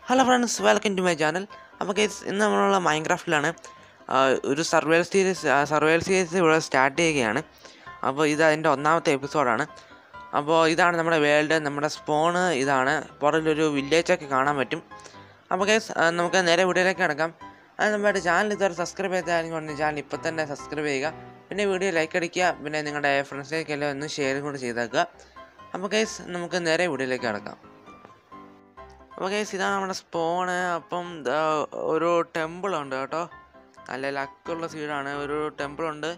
hello friends welcome to my channel അപ്പോൾ guys ഇന്ന് നമ്മളുള്ള മൈൻക്രാഫ്റ്റിലാണ് ഒരു സർവൈവൽ സീരീസ് സർവൈവൽ സീരീസ് ഇവിടെ സ്റ്റാർട്ട് ചെയ്യുകയാണ് അപ്പോൾ ഇത് അതിൻ്റെ ഒന്നാമത്തെ എപ്പിസോഡാണ് അപ്പോൾ ഇതാണ് നമ്മുടെ വേൾഡ് നമ്മുടെ സ്പോണ് ഇതാണ് പുറകിലൊരു വില്ലേജൊക്കെ കാണാൻ പറ്റും അപ്പോൾ ഗൈസ് നമുക്ക് നേരെ വീഡിയോയിലേക്ക് കിടക്കാം അത് നമ്മുടെ ചാനൽ ഇതുവരെ സബ്സ്ക്രൈബ് ചെയ്താലും ചാനൽ ഇപ്പോൾ തന്നെ സബ്സ്ക്രൈബ് ചെയ്യുക പിന്നെ വീഡിയോ ലൈക്ക് അടിക്കുക പിന്നെ നിങ്ങളുടെ ഫ്രണ്ട്സിലേക്കെല്ലാം ഒന്ന് ഷെയർ കൂടി ചെയ്തേക്കുക അപ്പോൾ ഗൈസ് നമുക്ക് നേരെ വീഡിയോയിലേക്ക് കിടക്കാം അപ്പോൾ ഗൈസ് ഇതാണ് നമ്മുടെ സ്പോണ് അപ്പം ദാ ഒരു ടെമ്പിൾ ഉണ്ട് കേട്ടോ നല്ല ലക്കുള്ള സീഡാണ് ഒരു ടെമ്പിൾ ഉണ്ട്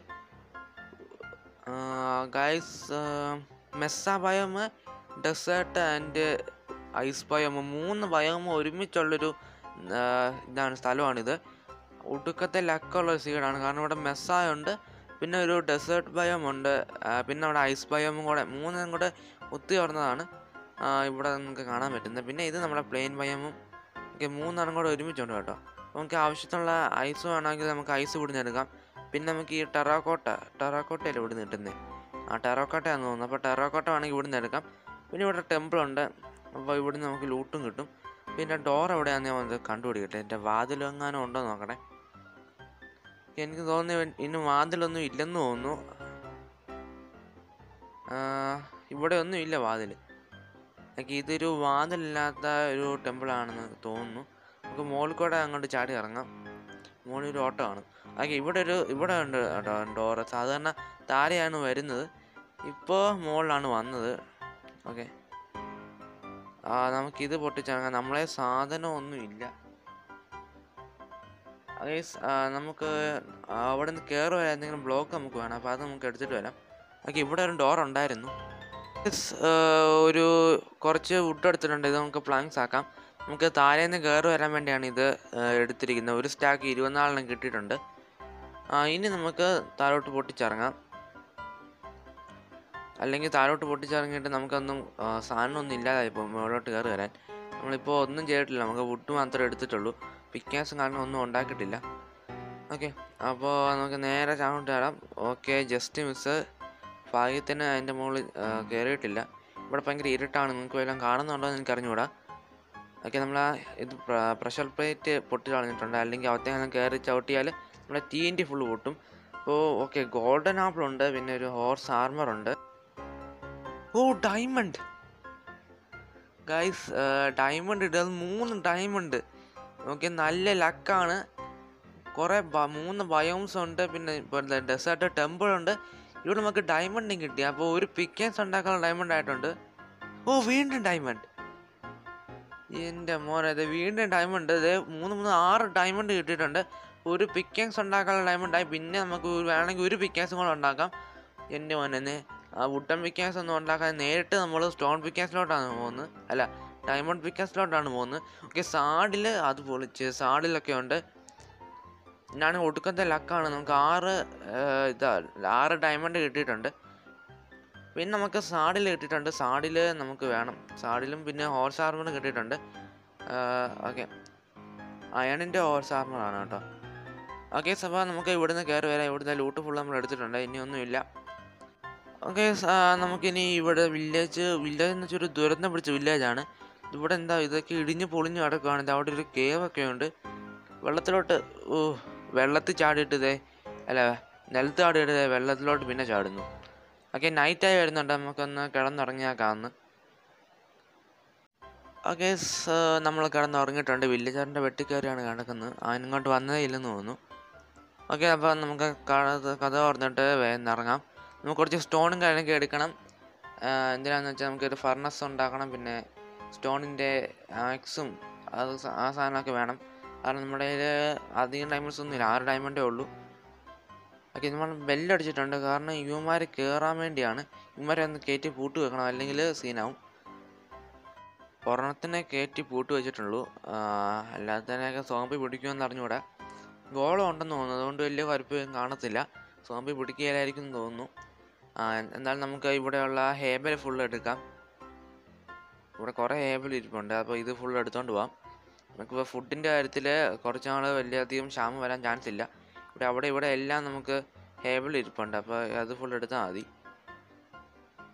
guys mesa biome desert and ice biome മൂന്ന് ബയോം ഒരുമിച്ചുള്ളൊരു ആ, ഇതാണ് സ്ഥലമാണിത് ഒടുക്കത്തെ ലക്കുള്ള സീഡാണ് കാരണം ഇവിടെ മെസ്സായുണ്ട് പിന്നെ ഒരു ഡെസേർട്ട് ബയോം ഉണ്ട് ആ, പിന്നെ അവിടെ ഐസ് ബയോമും കൂടെ മൂന്നും കൂടെ ഒത്തുചേർന്നതാണ് ആ, ഇവിടെ നമുക്ക് കാണാൻ പറ്റുന്നത് പിന്നെ ഇത് നമ്മുടെ പ്ലെയിൻ ബയോമും ഒക്കെ മൂന്നെണ്ണം കൂടെ ഒരുമിച്ചുണ്ട് കേട്ടോ നമുക്ക് ആവശ്യത്തിനുള്ള ഐസ് വേണമെങ്കിൽ നമുക്ക് ഐസ് ഇവിടുന്ന് എടുക്കാം പിന്നെ നമുക്ക് ഈ ടെറാക്കോട്ട ടെറാക്കോട്ടയല്ലേ ഇവിടുന്ന് കിട്ടുന്നത് ആ ടെറാക്കോട്ടയാണെന്ന് തോന്നുന്നു അപ്പോൾ ടെറാക്കോട്ട വേണമെങ്കിൽ ഇവിടുന്ന് എടുക്കാം പിന്നെ ഇവിടെ ടെമ്പിൾ ഉണ്ട് അപ്പോൾ ഇവിടുന്ന് നമുക്ക് ലൂട്ടും കിട്ടും പിന്നെ ഡോർ എവിടെയാണെന്ന് ഞാൻ വന്ന് കണ്ടുപിടിക്കട്ടെ എൻ്റെ വാതിലും എങ്ങാനും ഉണ്ടോ എന്ന് നോക്കണേ എനിക്ക് തോന്നുന്നു ഇന്ന് വാതിലൊന്നും ഇല്ലെന്ന് തോന്നുന്നു ആ, ഇവിടെ ഒന്നും ഇല്ല വാതിൽ എനിക്ക് ഇതൊരു വാതിലില്ലാത്ത ഒരു ടെമ്പിൾ ആണെന്ന് തോന്നുന്നു നമുക്ക് മുകളിൽ കൂടെ അങ്ങോട്ട് ചാടി ഇറങ്ങാം മുകളിൽ ഒരു ഓട്ടോ ആണ് ഓക്കെ ഇവിടെ ഒരു ഇവിടെ ഉണ്ട് കേട്ടോ ഡോറ് സാധാരണ താഴെയാണ് വരുന്നത് ഇപ്പോൾ മുകളിലാണ് വന്നത് ഓക്കെ ആ നമുക്കിത് പൊട്ടിച്ചിറങ്ങാം നമ്മളെ സാധനം ഒന്നും ഇല്ല ഗൈസ് നമുക്ക് അവിടെ നിന്ന് കയറി വരാൻ എന്തെങ്കിലും ബ്ലോക്ക് നമുക്ക് വേണം അപ്പോൾ അത് നമുക്ക് എടുത്തിട്ട് വരാം ഓക്കെ ഇവിടെ ഒരു ഡോർ ഉണ്ടായിരുന്നു Guys, ആ, ഒരു കുറച്ച് വുഡ് എടുത്തിട്ടുണ്ട് ഇത് നമുക്ക് പ്ലാങ്ക്സ് ആക്കാം നമുക്ക് താഴേന്ന് കയറി വരാൻ വേണ്ടിയാണ് ഇത് ആ, എടുത്തിരിക്കുന്നത് ഒരു സ്റ്റാക്ക് ഇരുപത്തിനാലെണ്ണം കിട്ടിയിട്ടുണ്ട് ആ, ഇനി നമുക്ക് താഴോട്ട് പൊട്ടിച്ചിറങ്ങാം അല്ലെങ്കിൽ താഴോട്ട് പൊട്ടിച്ചിറങ്ങിയിട്ട് നമുക്കൊന്നും ആ, സാധനമൊന്നും ഇല്ലാതായിപ്പോൾ മുകളിലോട്ട് കയറി വരാൻ നമ്മളിപ്പോൾ ഒന്നും ചെയ്തിട്ടില്ല നമുക്ക് വുഡ് മാത്രമേ എടുത്തിട്ടുള്ളൂ പിക്കാസും കാരണം ഒന്നും ഉണ്ടാക്കിയിട്ടില്ല ഓക്കെ അപ്പോൾ നമുക്ക് നേരെ ചാങ്ങോട്ട് കയറാം ഓക്കെ ജസ്റ്റ് മിസ് ഭാഗ്യത്തിന് അതിൻ്റെ മുകളിൽ ആ, കയറിയിട്ടില്ല ഇവിടെ ഭയങ്കര ഇരുട്ടാണ് നിങ്ങൾക്ക് വല്ലതും കാണുന്നുണ്ടോ എന്ന് എനിക്ക് അറിഞ്ഞുകൂടാ ഓക്കെ നമ്മൾ ആ ഇത് പ്രഷർ പ്ലേറ്റ് പൊട്ടി കളഞ്ഞിട്ടുണ്ട് അല്ലെങ്കിൽ അവത്തേങ്ങനെ കയറി ചവിട്ടിയാൽ നമ്മുടെ തീൻ്റെ ഫുള്ള് പൊട്ടും അപ്പോൾ ഓക്കെ ഗോൾഡൻ ആപ്പിൾ ഉണ്ട് പിന്നെ ഒരു ഹോർസ് ആർമർ ഉണ്ട് ഓ ഡയമണ്ട് ഗൈസ് ഡയമണ്ട് ഇട്ട് അത് മൂന്ന് ഡയമണ്ട് ഓക്കെ നല്ല ലക്കാണ് കുറേ ബ- മൂന്ന് ബയോംസ് ഉണ്ട് പിന്നെ ഇപ്പോൾ ഡെസേർട്ട് ടെമ്പിൾ ഉണ്ട് ഇവിടെ നമുക്ക് ഡയമണ്ടും കിട്ടി അപ്പോൾ ഒരു പിക്കേഴ്സ് ഉണ്ടാക്കാനുള്ള ഡയമണ്ട് ആയിട്ടുണ്ട് ഓ വീണ്ടും ഡയമണ്ട് എൻ്റെ മോനെ ഇത് വീണ്ടും ഡയമണ്ട് ഇത് മൂന്ന് മൂന്ന് ആറ് ഡയമണ്ട് കിട്ടിയിട്ടുണ്ട് ഒരു പിക്കേഴ്സ് ഉണ്ടാക്കാനുള്ള ഡയമണ്ട് ആയി പിന്നെ നമുക്ക് ഒരു- വേണമെങ്കിൽ ഒരു പിക്കേഴ്സും കൂടെ ഉണ്ടാക്കാം എൻ്റെ മോനെ ആ വുഡൻ പിക്കേഴ്സ് ഒന്നും ഉണ്ടാക്കാൻ നേരിട്ട് നമ്മൾ സ്റ്റോൺ പിക്കേഴ്സിലോട്ടാണ് പോകുന്നത് അല്ല ഡയമണ്ട് പിക്കേഴ്സിലോട്ടാണ് പോകുന്നത് ഓക്കെ സാഡിൽ അത് പൊളിച്ച് സാഡിലൊക്കെ ഉണ്ട് ഞാൻ ഒടുക്കത്തെ ലക്കാണ് നമുക്ക് ആറ് ഏർ, ഇതാ ആറ് ഡയമണ്ട് കിട്ടിയിട്ടുണ്ട് പിന്നെ നമുക്ക് സാഡിൽ കിട്ടിയിട്ടുണ്ട് സാഡിൽ നമുക്ക് വേണം സാഡിലും പിന്നെ ഹോർസ് ആർമറും കിട്ടിയിട്ടുണ്ട് ഓക്കെ അയണിൻ്റെ ഹോർസ് ആർമറാണ് കേട്ടോ ഓക്കെ സഭ നമുക്ക് ഇവിടുന്ന് കയറി വരാം ഇവിടുത്തെ ലൂട്ട് ഫുൾ നമ്മൾ എടുത്തിട്ടുണ്ട് ഇനിയൊന്നുമില്ല ഓക്കെ നമുക്കിനി ഇവിടെ വില്ലേജ് വില്ലേജ് എന്ന് വെച്ചാൽ ഒരു ദുരന്തം പിടിച്ച വില്ലേജാണ് ഇവിടെ എന്താ ഇതൊക്കെ ഇടിഞ്ഞ് പൊളിഞ്ഞ് കിടക്കുകയാണ് ഇത് അവിടെ ഒരു കേവ് ഒക്കെ ഉണ്ട് വെള്ളത്തിലോട്ട് ഓ വെള്ളത്തിൽ ചാടിയിട്ട് ഇതേ അല്ല നിലത്ത് ചാടിയിട്ട് ദേ വെള്ളത്തിലോട്ട് പിന്നെ ചാടുന്നു ഓക്കെ നൈറ്റായി വരുന്നുണ്ട് നമുക്കൊന്ന് കിടന്നുറങ്ങിയാക്കാന്ന് ഓക്കെ നമ്മൾ കിടന്നുറങ്ങിയിട്ടുണ്ട് വില്ലേജറിൻ്റെ വെട്ടിക്കയറിയാണ് കിടക്കുന്നത് അവനിങ്ങോട്ട് വന്നതേ ഇല്ലെന്ന് തോന്നുന്നു ഓക്കെ അപ്പോൾ നമുക്ക് കഥ കഥ പറഞ്ഞിട്ട് വേഗം ഇറങ്ങാം നമുക്ക് കുറച്ച് സ്റ്റോണും കാര്യങ്ങളൊക്കെ എടുക്കണം ആഹ് എന്തിനാന്ന് വെച്ചാൽ നമുക്കൊരു ഫർണസ് ഉണ്ടാക്കണം പിന്നെ സ്റ്റോണിൻ്റെ ആക്സും അത് സ- ആ സാധനമൊക്കെ വേണം കാരണം നമ്മുടെ കയ്യിൽ അധികം ഡയമണ്ട്സ് ഒന്നുമില്ല ആറ് ഡയമണ്ടേ ഉള്ളൂ ഓക്കെ നമ്മൾ ബെല്ലടിച്ചിട്ടുണ്ട് കാരണം യുവമാർ കയറാൻ വേണ്ടിയാണ് ഇവന്മാരെ ഒന്ന് കയറ്റി പൂട്ട് വെക്കണം അല്ലെങ്കിൽ സീനാവും ഒരെണ്ണത്തിനെ കയറ്റി പൂട്ട് വെച്ചിട്ടുള്ളൂ ആഹ് അല്ലാത്തതിനെയൊക്കെ സോമ്പി പിടിക്കുമെന്ന് അറിഞ്ഞുകൂടാ ഗോളം ഉണ്ടെന്ന് തോന്നുന്നു അതുകൊണ്ട് വലിയ കുഴപ്പം കാണത്തില്ല സോമ്പി പിടിക്കുകയില്ലായിരിക്കും എന്ന് തോന്നുന്നു ആ, എ- എന്നാലും നമുക്ക് ഇവിടെയുള്ള ഹേബൽ ഫുൾ എടുക്കാം ഇവിടെ കുറേ ഹേബൽ ഇരിപ്പുണ്ട് അപ്പോൾ ഇത് ഫുൾ എടുത്തോണ്ട് പോവാം നമുക്കിപ്പോൾ ഫുഡിൻ്റെ കാര്യത്തിൽ കുറച്ച് നാൾ വലിയധികം ക്ഷാമം വരാൻ ചാൻസ് ഇല്ല ഇവിടെ അവിടെ ഇവിടെ എല്ലാം നമുക്ക് ഹേബിൾ ഇരിപ്പുണ്ട് അപ്പോൾ അത് ഫുൾ എടുത്താൽ മതി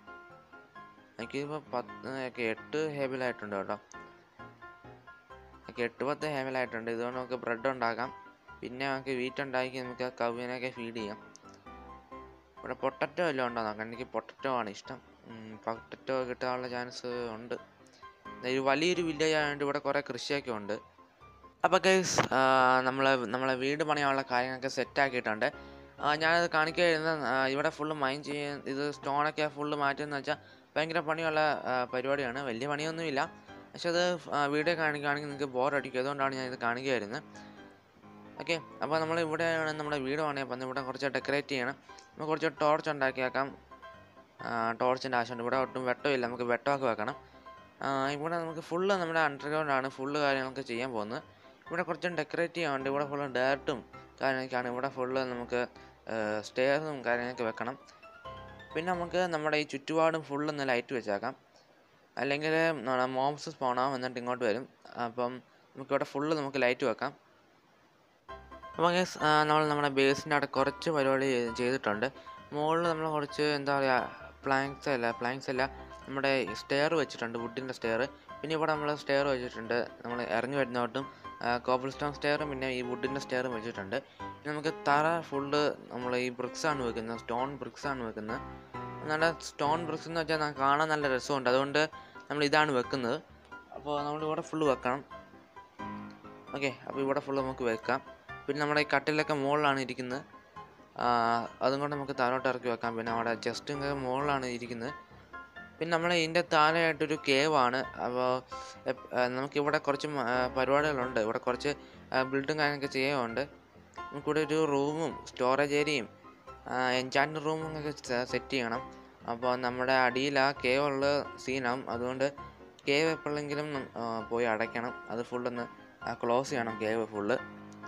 എനിക്കിപ്പോൾ പത്ത് ഒക്കെ എട്ട് ഹേബിൾ ആയിട്ടുണ്ട് കേട്ടോ ഓക്കെ എട്ട് പത്ത് ഹേമലായിട്ടുണ്ട് ഇതുകൊണ്ട് നമുക്ക് ബ്രെഡ് ഉണ്ടാക്കാം പിന്നെ നമുക്ക് വീറ്റ് ഉണ്ടാക്കി നമുക്ക് ആ കവിനൊക്കെ ഫീഡ് ചെയ്യാം ഇവിടെ പൊട്ടറ്റോ വല്ലതും ഉണ്ടോ നോക്കാം എനിക്ക് പൊട്ടറ്റോ ആണ് ഇഷ്ടം പൊട്ടറ്റോ കിട്ടാനുള്ള ചാൻസ് ഉണ്ട് ഇത് വലിയൊരു വില്ലേജ് ആയതുകൊണ്ട് ഇവിടെ കുറേ കൃഷിയൊക്കെ ഉണ്ട് അപ്പോൾ ഗൈസ് നമ്മൾ നമ്മളെ വീട് പണിയാനുള്ള കാര്യങ്ങളൊക്കെ സെറ്റ് ആക്കിയിട്ടുണ്ട് ആ, ഞാനത് കാണിക്കായിരുന്നു ആ, ഇവിടെ ഫുള്ള് മൈൻ ചെയ്യാൻ ഇത് സ്റ്റോണൊക്കെ ഫുള്ള് മാറ്റുമെന്ന് വെച്ചാൽ ഭയങ്കര പണിയുള്ള ആ, പരിപാടിയാണ് വലിയ പണിയൊന്നുമില്ല പക്ഷെ അത് ആ, വീഡിയോ കാണിക്കുകയാണെങ്കിൽ നിങ്ങൾക്ക് ബോറടിക്കും അതുകൊണ്ടാണ് ഞാൻ ഇത് കാണിക്കുകയായിരുന്നത് ഓക്കെ അപ്പോൾ നമ്മൾ ഇവിടെയാണ് നമ്മുടെ വീട് പണിയാൻ പോകുന്നത് ഇവിടെ കുറച്ച് ഡെക്കറേറ്റ് ചെയ്യണം നമുക്ക് കുറച്ച് ടോർച്ച് ഉണ്ടാക്കിയേക്കാം ടോർച്ചിൻ്റെ ആവശ്യമുണ്ട് ഇവിടെ ഒട്ടും വെട്ടമില്ല നമുക്ക് വെട്ടമൊക്കെ വെക്കണം ആ, ഇവിടെ നമുക്ക് ഫുള്ള് നമ്മുടെ അണ്ടർഗ്രൗണ്ട് ആണ് ഫുള്ള് കാര്യങ്ങളൊക്കെ ചെയ്യാൻ പോകുന്നത് ഇവിടെ കുറച്ച് ഡെക്കറേറ്റ് ചെയ്യാനുണ്ട് ഇവിടെ ഫുള്ള് ഡയറക്റ്റും കാര്യങ്ങളൊക്കെയാണ് ഇവിടെ ഫുള്ള് നമുക്ക് സ്റ്റെയർസും കാര്യങ്ങളൊക്കെ വെക്കണം പിന്നെ നമുക്ക് നമ്മുടെ ഈ ചുറ്റുപാടും ഫുള്ള് ഒന്ന് ലൈറ്റ് വെച്ചേക്കാം അല്ലെങ്കിൽ മോംസ് സ്പോണാവും എന്നിട്ട് ഇങ്ങോട്ട് വരും അപ്പം നമുക്കിവിടെ ഫുള്ള് നമുക്ക് ലൈറ്റ് വെക്കാം അപ്പോൾ ഗൈസ് നമ്മൾ നമ്മുടെ ബേസിൻ്റെ അവിടെ കുറച്ച് പരിപാടി ചെയ്ത് ചെയ്തിട്ടുണ്ട് മുകളിൽ നമ്മൾ കുറച്ച് എന്താ പറയുക പ്ലാങ്ക്സ് അല്ല പ്ലാങ്ക്സ് അല്ല നമ്മുടെ സ്റ്റെയർ വെച്ചിട്ടുണ്ട് വുഡിൻ്റെ സ്റ്റെയർ പിന്നെ ഇവിടെ നമ്മൾ സ്റ്റെയർ വെച്ചിട്ടുണ്ട് നമ്മൾ ഇറങ്ങി വരുന്നോട്ടും കോബിൾ സ്റ്റോൺ സ്റ്റെയറും പിന്നെ ഈ വുഡിൻ്റെ സ്റ്റെയറും വെച്ചിട്ടുണ്ട് പിന്നെ നമുക്ക് തറ ഫുള്ള് നമ്മൾ ഈ ബ്രിക്സ് ആണ് വെക്കുന്നത് സ്റ്റോൺ ബ്രിക്സ് ആണ് വെക്കുന്നത് നല്ല സ്റ്റോൺ ബ്രിക്സ് എന്ന് വെച്ചാൽ നമുക്ക് കാണാൻ നല്ല രസമുണ്ട് അതുകൊണ്ട് നമ്മൾ ഇതാണ് വെക്കുന്നത് അപ്പോൾ നമ്മൾ ഇവിടെ ഫുള്ള് വെക്കണം ഓക്കെ അപ്പോൾ ഇവിടെ ഫുള്ള് നമുക്ക് വെക്കാം പിന്നെ നമ്മുടെ ഈ കട്ടിലൊക്കെ മുകളിലാണ് ഇരിക്കുന്നത് ആ, അതും കൊണ്ട് നമുക്ക് താഴോട്ട് ഇറക്കി വെക്കാം പിന്നെ അവിടെ ജസ്റ്റും മുകളിലാണ് ഇരിക്കുന്നത് പിന്നെ നമ്മൾ ഇതിൻ്റെ താഴെയായിട്ടൊരു കേവാണ് അപ്പോൾ നമുക്കിവിടെ കുറച്ച് മ- ആ, പരിപാടികളുണ്ട് ഇവിടെ കുറച്ച് ബിൽഡും കാര്യങ്ങളൊക്കെ ചെയ്യാനുണ്ട് നമുക്കിവിടെ ഒരു റൂമും സ്റ്റോറേജ് ഏരിയയും എൻചാൻറ്റ് റൂമും ഒക്കെ സെറ്റ് ചെയ്യണം അപ്പോൾ നമ്മുടെ അടിയിൽ ആ കേവ് ഉള്ള സീനാവും അതുകൊണ്ട് കേവ് എപ്പോഴെങ്കിലും നം- ആ, പോയി അടയ്ക്കണം അത് ഫുള്ളൊന്ന് ക്ലോസ് ചെയ്യണം കേവ് ഫുള്ള്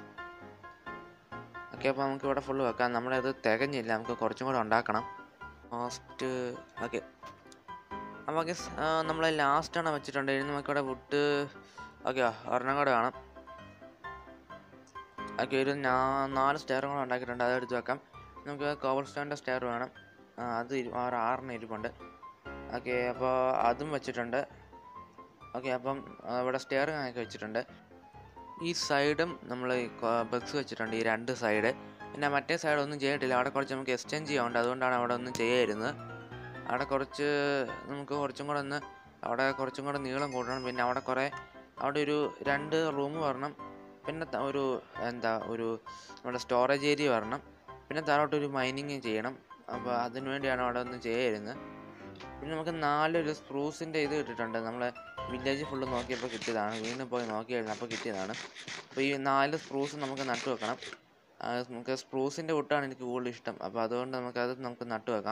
ഓക്കെ അപ്പോൾ നമുക്ക് ഇവിടെ ഫുള്ള് വെക്കാം നമ്മുടെ അത് തികഞ്ഞില്ല നമുക്ക് കുറച്ചും കൂടെ ഉണ്ടാക്കണം ലാസ്റ്റ് ഓക്കെ അപ്പോൾ ഓക്കെ നമ്മൾ ലാസ്റ്റാണ് വെച്ചിട്ടുണ്ട് ഇനി നമുക്കിവിടെ വുഡ് ഓക്കെ ഒരെണ്ണം കൂടെ വേണം ഓക്കെ ഒരു നാ- നാല് സ്റ്റെയറും കൂടെ ഉണ്ടാക്കിയിട്ടുണ്ട് അത് എടുത്ത് വെക്കാം നമുക്ക് കോബിൾ സ്റ്റോണിൻ്റെ സ്റ്റെയർ വേണം ആ, അത് ഇരു- ആറ് ആറിന് ഇരിപ്പുണ്ട് ഓക്കെ അപ്പോൾ അതും വെച്ചിട്ടുണ്ട് ഓക്കെ അപ്പം ആ, ഇവിടെ സ്റ്റെയർ കണക്ക് വെച്ചിട്ടുണ്ട് ഈ സൈഡും നമ്മൾ ബസ് വെച്ചിട്ടുണ്ട് ഈ രണ്ട് സൈഡ് പിന്നെ മറ്റേ സൈഡ് ഒന്നും ചെയ്തിട്ടില്ല അവിടെ കുറച്ച് നമുക്ക് എക്സ്റ്റെൻഡ് ചെയ്യാനുണ്ട് അതുകൊണ്ടാണ് അവിടെ ഒന്നും ചെയ്യാതിരുന്നത് അവിടെ കുറച്ച് നമുക്ക് കുറച്ചും കൂടെ ഒന്ന് അവിടെ കുറച്ചും കൂടെ നീളം കൂട്ടണം പിന്നെ അവിടെ കുറേ അവിടെ ഒരു രണ്ട് റൂം വരണം പിന്നെ ത- ഒരു എന്താ ഒരു നമ്മുടെ സ്റ്റോറേജ് ഏരിയ വരണം പിന്നെ താഴോട്ട് ഒരു മൈനിങ് ചെയ്യണം അപ്പോൾ അതിനു വേണ്ടിയാണ് അവിടെ ഒന്നും ചെയ്യാതിരുന്നത് പിന്നെ നമുക്ക് നാലൊരു സ്പ്രൂസിൻ്റെ ഇത് കിട്ടിയിട്ടുണ്ട് നമ്മൾ വില്ലേജ് ഫുള്ള് നോക്കിയപ്പോൾ കിട്ടിയതാണ് വീണ്ടും പോയി നോക്കിയായിരുന്നു അപ്പോൾ കിട്ടിയതാണ് അപ്പോൾ ഈ നാല് സ്പ്രൂസ് നമുക്ക് നട്ടു വെക്കണം ആ, നമുക്ക് സ്പ്രൂസിൻ്റെ കൂട്ടാണ് എനിക്ക് കൂടുതൽ ഇഷ്ടം അപ്പോൾ അതുകൊണ്ട് നമുക്കത് നമുക്ക് നട്ടു വെക്കാം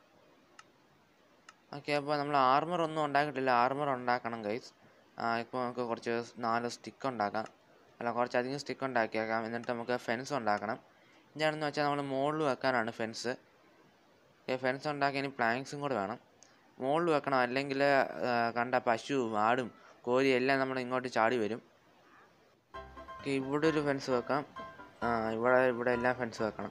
ഓക്കെ അപ്പോൾ നമ്മൾ ആർമർ ഒന്നും ഉണ്ടാക്കിയിട്ടില്ല ആർമർ ഉണ്ടാക്കണം ഗൈസ് ഇപ്പോൾ നമുക്ക് കുറച്ച് നാല് സ്റ്റിക്ക് ഉണ്ടാക്കാം അല്ല കുറച്ചധികം സ്റ്റിക്ക് ഉണ്ടാക്കിയേക്കാം എന്നിട്ട് നമുക്ക് ഫെൻസ് ഉണ്ടാക്കണം എന്താണെന്ന് വെച്ചാൽ നമ്മൾ മുകളിൽ വെക്കാനാണ് ഫെൻസ് ഫെൻസ് ഉണ്ടാക്കി ഇനി പ്ലാങ്ക്സും കൂടെ വേണം മുകളിൽ വെക്കണം അല്ലെങ്കിൽ കണ്ട പശു ആടും കോഴി എല്ലാം നമ്മൾ ഇങ്ങോട്ട് ചാടി വരും ഓക്കെ ഇവിടെ ഒരു ഫെൻസ് വെക്കാം ആ, ഇവിടെ ഇവിടെ എല്ലാം ഫെൻസ് വെക്കണം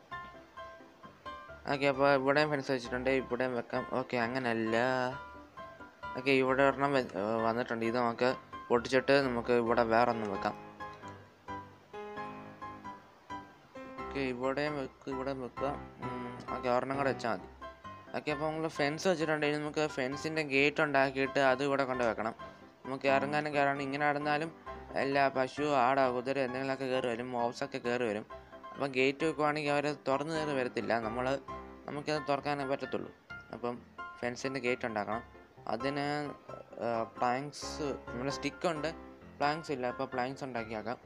ഓക്കെ അപ്പോൾ ഇവിടെയും ഫെൻസ് വെച്ചിട്ടുണ്ട് ഇവിടെയും വെക്കാം ഓക്കെ അങ്ങനല്ല ഓക്കെ ഇവിടെ ഒരെണ്ണം വെ- ഏ, വന്നിട്ടുണ്ട് ഇത് നമുക്ക് പൊട്ടിച്ചിട്ട് നമുക്ക് ഇവിടെ വേറെ ഒന്നും വെക്കാം ഓക്കെ ഇവിടെയും വെക്കുക ഇവിടെ വെക്കുക ഓക്കെ ഒരെണ്ണം കൂടെ വെച്ചാൽ മതി ഓക്കെ അപ്പോൾ നമ്മൾ ഫെൻസ് വെച്ചിട്ടുണ്ട് ഇനി നമുക്ക് ഫെൻസിൻ്റെ ഗേറ്റ് ഉണ്ടാക്കിയിട്ട് അത് ഇവിടെ കൊണ്ട് വെക്കണം നമുക്ക് ഇറങ്ങാനും കയറാനും ഇങ്ങനെ നടന്നാലും എല്ലാ പശു ആട കുതിര എന്തെങ്കിലുമൊക്കെ കയറി വരും മോബ്സൊക്കെ കയറി വരും അപ്പം ഗേറ്റ് വെക്കുവാണെങ്കിൽ അവർ തുറന്നു കയറി വരത്തില്ല നമ്മൾ നമുക്കത് തുറക്കാനേ പറ്റത്തുള്ളൂ അപ്പം ഫെൻസിൻ്റെ ഗേറ്റ് ഉണ്ടാക്കണം അതിന് പ്ലാങ്ക്സ് നമ്മുടെ സ്റ്റിക്കുണ്ട് പ്ലാങ്ക്സ് ഇല്ല അപ്പോൾ പ്ലാങ്ക്സ് ഉണ്ടാക്കിയാക്കാം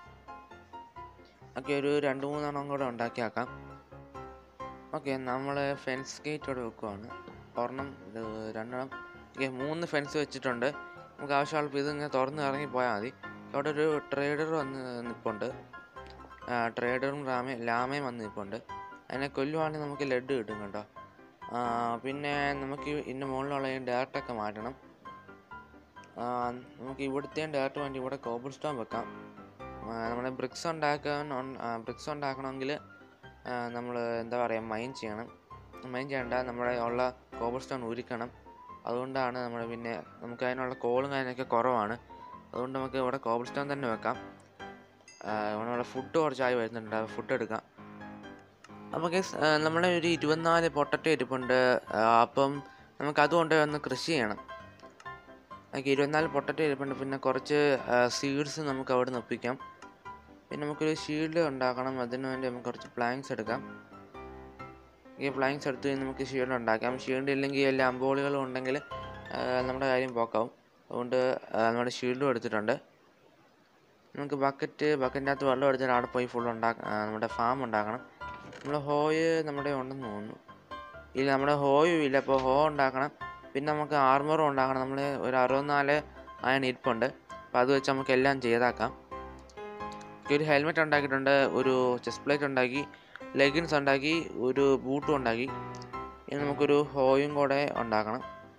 ഓക്കെ ഒരു രണ്ട് മൂന്നെണ്ണം കൂടെ ഉണ്ടാക്കിയാക്കാം ഓക്കെ നമ്മൾ ഫെൻസ് ഗേറ്റ് ഇവിടെ വെക്കുവാണ് ഒരെണ്ണം ഇത് രണ്ടെണ്ണം ഓക്കെ മൂന്ന് ഫെൻസ് വെച്ചിട്ടുണ്ട് നമുക്ക് ആവശ്യമുള്ളപ്പോൾ ഇത് ഇങ്ങനെ തുറന്ന് ഇറങ്ങി പോയാൽ മതി അവിടെ ഒരു ട്രേഡർ വന്ന് നിൽപ്പുണ്ട് ട്രേഡറും ലാമയും ലാമയും വന്ന് നിൽപ്പുണ്ട് അതിനെ കൊല്ലുവാണെങ്കിൽ നമുക്ക് ലഡ് കിട്ടും കേട്ടോ ആ, പിന്നെ നമുക്ക് ഇതിൻ്റെ മുകളിലുള്ള ഈ ഡയറക്റ്റൊക്കെ മാറ്റണം ആ, നമുക്ക് ഇവിടുത്തെയും ഡയറക്റ്റ് വേണ്ടി ഇവിടെ കോബിൾ സ്റ്റോൺ വെക്കാം ആ, നമ്മുടെ ബ്രിക്സ് ഉണ്ടാക്കാൻ ബ്രിക്സ് ഉണ്ടാക്കണമെങ്കിൽ നമ്മൾ എന്താ പറയുക മൈൻ ചെയ്യണം മൈൻ ചെയ്യണ്ട നമ്മുടെ ഉള്ള കോബിൾ സ്റ്റോൺ ഉരുക്കണം അതുകൊണ്ടാണ് നമ്മൾ പിന്നെ നമുക്ക് അതിനുള്ള കോളും കാര്യമൊക്കെ കുറവാണ് അതുകൊണ്ട് നമുക്ക് ഇവിടെ കോബിൾ സ്റ്റോൺ തന്നെ വെക്കാം ആ, ഇവിടെ ഫുഡ് കുറച്ചായി വരുന്നുണ്ട് ഫുഡ് എടുക്കാം അപ്പോൾ കേസ് നമ്മുടെ ഒരു ഇരുപത്തിനാല് പൊട്ടറ്റോ ഇരിപ്പുണ്ട് ആ, അപ്പം നമുക്ക് അതുകൊണ്ട് ഒന്ന് കൃഷി ചെയ്യണം നമുക്ക് ഇരുപത്തിനാല് പൊട്ടറ്റോ ഇരിപ്പുണ്ട് പിന്നെ കുറച്ച് സീഡ്സ് നമുക്ക് അവിടെ നിന്ന് ഒപ്പിക്കാം പിന്നെ നമുക്കൊരു ഷീൽഡ് ഉണ്ടാക്കണം അതിന് വേണ്ടി നമുക്ക് കുറച്ച് പ്ലാങ്ക്സ് എടുക്കാം ഈ പ്ലാങ്ക്സ് എടുത്ത് കഴിഞ്ഞ് നമുക്ക് ഷീൽഡ് ഉണ്ടാക്കാം ഷീൽഡ് ഇല്ലെങ്കിൽ എല്ലാ അമ്പോളികളും ഉണ്ടെങ്കിൽ ആ, നമ്മുടെ കാര്യം പോക്കാവും അതുകൊണ്ട് ആ, നമ്മുടെ ഷീൽഡും എടുത്തിട്ടുണ്ട് നമുക്ക് ബക്കറ്റ് ബക്കറ്റിൻ്റെ അകത്ത് വെള്ളം എടുത്തിട്ട് അവിടെ പോയി ഫുൾ ഉണ്ടാക്കാം നമ്മുടെ ഫാം ഉണ്ടാക്കണം നമ്മൾ ഹോയ് നമ്മുടെ ഉണ്ടെന്ന് തോന്നുന്നു ഇല്ല നമ്മുടെ ഹോയും ഇല്ല അപ്പോൾ ഹോ ഉണ്ടാക്കണം പിന്നെ നമുക്ക് ആർമറും ഉണ്ടാക്കണം നമ്മൾ ഒരു അറുപത്തിനാല് അയൺ ഇരിപ്പുണ്ട് അപ്പോൾ അത് വെച്ച് നമുക്ക് എല്ലാം ചെയ്താക്കാം എനിക്ക് ഒരു ഹെൽമെറ്റ് ഉണ്ടാക്കിയിട്ടുണ്ട് ഒരു ചെസ്റ്റ് പ്ലേറ്റ് ഉണ്ടാക്കി ലെഗിൻസ് ഉണ്ടാക്കി ഒരു ബൂട്ടും ഉണ്ടാക്കി ഇനി നമുക്കൊരു ഹോയും കൂടെ ഉണ്ടാക്കണം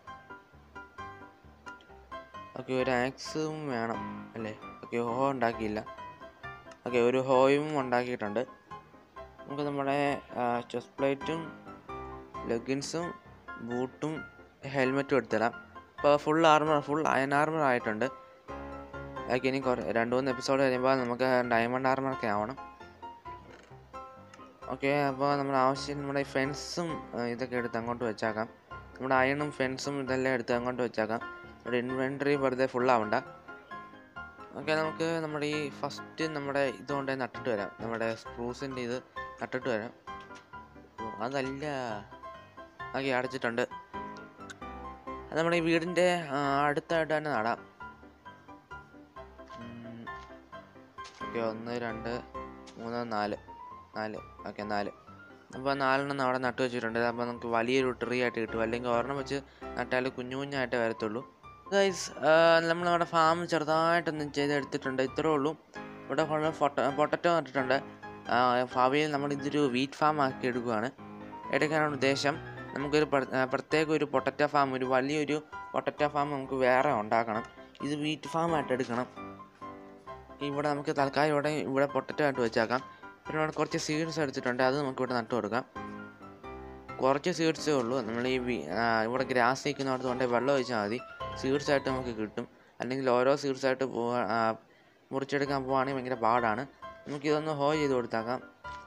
ഓക്കെ ഒരു ആക്സും വേണം അല്ലേ ഓക്കെ ഹോ ഉണ്ടാക്കിയില്ല ഓക്കെ ഒരു ഹോയും ഉണ്ടാക്കിയിട്ടുണ്ട് നമുക്ക് നമ്മുടെ ചെസ്റ്റ് പ്ലേറ്റും ലെഗിൻസും ബൂട്ടും ഹെൽമെറ്റും എടുത്തിടാം ഇപ്പോൾ full armour full iron armour ആയിട്ടുണ്ട് ലൈക്ക് ഇനി കുറേ രണ്ട് മൂന്ന് എപ്പിസോഡ് കഴിയുമ്പോൾ നമുക്ക് ഡയമണ്ട് ആർമറൊക്കെ ആവണം ഓക്കെ അപ്പോൾ നമ്മുടെ ആവശ്യം നമ്മുടെ ഫെൻസും ഇതൊക്കെ എടുത്ത് അങ്ങോട്ട് വെച്ചേക്കാം നമ്മുടെ അയണും ഫെൻസും ഇതെല്ലാം എടുത്ത് അങ്ങോട്ട് വെച്ചേക്കാം നമ്മുടെ ഇൻവെൻട്രി വെറുതെ ഫുൾ ആവണ്ട ഓക്കെ നമുക്ക് നമ്മുടെ ഈ ഫസ്റ്റ് നമ്മുടെ ഇതുകൊണ്ട് നട്ടിട്ട് വരാം നമ്മുടെ സ്പ്രൂസിൻ്റെ ഇത് നട്ടിട്ട് വരാം ഓ, അതല്ല ഓക്കെ അടച്ചിട്ടുണ്ട് അത് നമ്മുടെ ഈ വീടിൻ്റെ ആ, അടുത്തായിട്ട് തന്നെ നടാം ഓക്കെ ഒന്ന് രണ്ട് മൂന്ന് നാല് നാല് ഓക്കെ നാല് അപ്പോൾ നാലെണ്ണം അവിടെ നട്ടു വെച്ചിട്ടുണ്ട് അപ്പോൾ നമുക്ക് വലിയൊരു ട്രീ ആയിട്ട് കിട്ടും അല്ലെങ്കിൽ ഒരെണ്ണം വെച്ച് നട്ടാൽ കുഞ്ഞു കുഞ്ഞായിട്ടേ വരത്തുള്ളൂ ഗൈസ് നമ്മൾ നമ്മുടെ ഫാം ചെറുതായിട്ടൊന്നും ചെയ്തെടുത്തിട്ടുണ്ട് ഇത്രേ ഉള്ളൂ ഇവിടെ ഫുള്ള് പൊട്ട പൊട്ടറ്റോ നട്ടിട്ടുണ്ട് ആ, ഭാവിയിൽ നമ്മൾ ഇതൊരു വീറ്റ് ഫാം ആക്കി എടുക്കുകയാണ് എടുക്കാനാണ് ഉദ്ദേശം നമുക്കൊരു പ്ര- ആ, പ്രത്യേക ഒരു പൊട്ടറ്റോ ഫാം ഒരു വലിയൊരു പൊട്ടറ്റോ ഫാം നമുക്ക് വേറെ ഉണ്ടാക്കണം ഇത് വീറ്റ് ഫാം ആയിട്ട് എടുക്കണം ഇവിടെ നമുക്ക് തൽക്കാലം ഇവിടെ ഇവിടെ പൊട്ടറ്റോ ആയിട്ട് വെച്ചേക്കാം പിന്നെ ഇവിടെ കുറച്ച് സീഡ്സ് എടുത്തിട്ടുണ്ട് അത് നമുക്ക് ഇവിടെ നട്ടു കൊടുക്കാം കുറച്ച് സീഡ്സേ ഉള്ളൂ നമ്മൾ ഈ വി- ആ, ഇവിടെ ഗ്രാസ് നിൽക്കുന്നിടത്ത് കൊണ്ട് വെള്ളം ഒഴിച്ചാൽ മതി സീഡ്സ് ആയിട്ട് നമുക്ക് കിട്ടും അല്ലെങ്കിൽ ഓരോ സീഡ്സ് ആയിട്ട് പോവാ ആ, മുറിച്ചെടുക്കാൻ പോവുകയാണെങ്കിൽ ഭയങ്കര പാടാണ് നമുക്ക് ഇതൊന്ന് ഹോ ചെയ്ത് കൊടുത്താക്കാം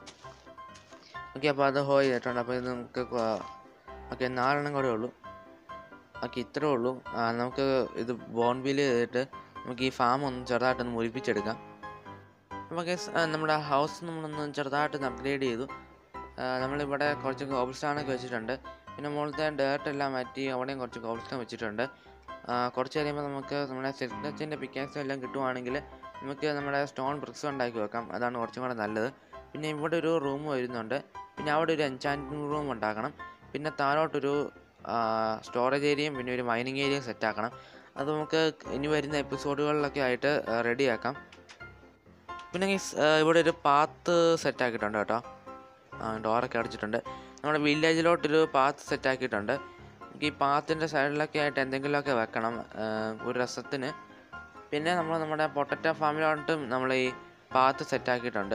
ഓക്കെ അപ്പോൾ അത് ഹോ ചെയ്തിട്ടുണ്ട് അപ്പോൾ ഇത് നമുക്ക് ഓക്കെ നാലെണ്ണം കൂടെ ഉള്ളൂ ഓക്കെ ഇത്രേ ഉള്ളൂ ആ, നമുക്ക് ഇത് ബോൺബിൽ ചെയ്തിട്ട് നമുക്ക് ഈ ഫാം ഒന്ന് ചെറുതായിട്ടൊന്ന് മുരിപ്പിച്ചെടുക്കാം അപ്പോൾ ഗസ് നമ്മുടെ ഹൗസ് നമ്മളൊന്ന് ചെറുതായിട്ടൊന്ന് അപ്ഗ്രേഡ് ചെയ്തു ആ, നമ്മളിവിടെ കുറച്ച് കോബിൾ സ്റ്റോണൊക്കെ വെച്ചിട്ടുണ്ട് പിന്നെ മുകളിലത്തെ ഡേർട്ട് എല്ലാം മാറ്റി അവിടെയും കുറച്ച് കോബിൾ സ്റ്റോൺ വെച്ചിട്ടുണ്ട് ആ, കുറച്ച് കഴിയുമ്പോൾ നമുക്ക് നമ്മുടെ സെറ്റിൻ്റെ പിക്കാക്സും എല്ലാം കിട്ടുവാണെങ്കിൽ നമുക്ക് നമ്മുടെ സ്റ്റോൺ ബ്രിക്സ് ഉണ്ടാക്കി വെക്കാം അതാണ് കുറച്ചും കൂടെ നല്ലത് പിന്നെ ഇവിടെ ഒരു റൂം വരുന്നുണ്ട് പിന്നെ അവിടെ ഒരു എൻചാൻറ്റിംഗ് റൂം ഉണ്ടാക്കണം പിന്നെ താഴോട്ടൊരു സ്റ്റോറേജ് ഏരിയയും പിന്നെ ഒരു മൈനിങ് ഏരിയയും സെറ്റാക്കണം അത് നമുക്ക് ഇനി വരുന്ന എപ്പിസോഡുകളിലൊക്കെ ആയിട്ട് റെഡിയാക്കാം പിന്നെ guys, ആ, ഇവിടെ ഒരു പാത്ത് സെറ്റാക്കിയിട്ടുണ്ട് കേട്ടോ ഡോറൊക്കെ അടച്ചിട്ടുണ്ട് നമ്മുടെ വില്ലേജിലോട്ടൊരു പാത്ത് സെറ്റാക്കിയിട്ടുണ്ട് നമുക്ക് ഈ പാത്തിൻ്റെ സൈഡിലൊക്കെ ആയിട്ട് എന്തെങ്കിലുമൊക്കെ വെക്കണം ആ, ഒരു രസത്തിന് പിന്നെ നമ്മൾ നമ്മുടെ പൊട്ടറ്റോ ഫാമിലോട്ടും നമ്മൾ ഈ പാത്ത് സെറ്റാക്കിയിട്ടുണ്ട്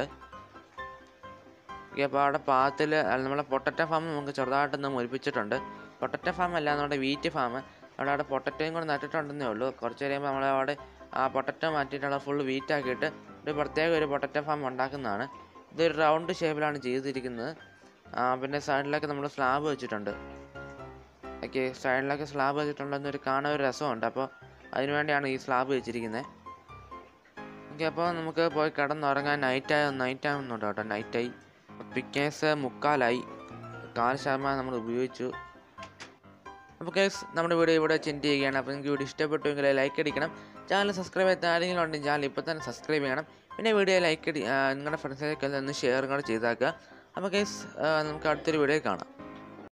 അപ്പോൾ അവിടെ പാത്തിൽ നമ്മളെ പൊട്ടറ്റോ ഫാം നമുക്ക് ചെറുതായിട്ടൊന്ന് മുരിപ്പിച്ചിട്ടുണ്ട് പൊട്ടറ്റോ ഫാം അല്ല നമ്മുടെ വീറ്റ് ഫാം അവിടെ അവിടെ പൊട്ടറ്റോയും കൂടെ നട്ടിട്ടുണ്ടെന്നേ ഉള്ളൂ കുറച്ച് കഴിയുമ്പോൾ നമ്മൾ അവിടെ ആ പൊട്ടറ്റോ മാറ്റിയിട്ടുള്ള ഫുൾ വീറ്റ് ആക്കിയിട്ട് ഒരു പ്രത്യേക ഒരു പൊട്ടറ്റോ ഫാം ഉണ്ടാക്കുന്നതാണ് ഇതൊരു റൗണ്ട് ഷേപ്പിലാണ് ചെയ്തിരിക്കുന്നത് ആ, പിന്നെ സൈഡിലൊക്കെ നമ്മൾ സ്ലാബ് വെച്ചിട്ടുണ്ട് ഓക്കെ സൈഡിലൊക്കെ സ്ലാബ് വെച്ചിട്ടുണ്ടെന്നൊരു കാണാൻ ഒരു രസമുണ്ട് അപ്പോൾ അതിനു വേണ്ടിയാണ് ഈ സ്ലാബ് വെച്ചിരിക്കുന്നത് ഓക്കെ അപ്പോൾ നമുക്ക് പോയി കിടന്നുറങ്ങാൻ നൈറ്റായി നൈറ്റ് ആവുന്നുണ്ട് കേട്ടോ നൈറ്റായി പിക്കേഴ്സ് മുക്കാലായി കാൽ ശതമാനം നമ്മൾ ഉപയോഗിച്ചു അപ്പോൾ കേസ് നമ്മുടെ വീഡിയോ ഇവിടെ ചെൻഡ് ചെയ്യുകയാണ് അപ്പോൾ നിങ്ങൾക്ക് വീഡിയോ ഇഷ്ടപ്പെട്ടുവെങ്കിൽ ലൈക്ക് അടിക്കണം ചാനൽ സബ്സ്ക്രൈബ് ചെയ്യാത്ത ആരെങ്കിലും ഉണ്ടെങ്കിൽ ചാനൽ ഇപ്പോൾ തന്നെ സബ്സ്ക്രൈബ് ചെയ്യണം പിന്നെ വീഡിയോ ലൈക്ക് അടി ആ, നിങ്ങളുടെ ഫ്രണ്ട്സിലേക്ക് ഒന്ന് ഷെയർ കൂടെ ചെയ്താക്കുക അപ്പോൾ കേസ് നമുക്ക് അടുത്തൊരു വീഡിയോ കാണാം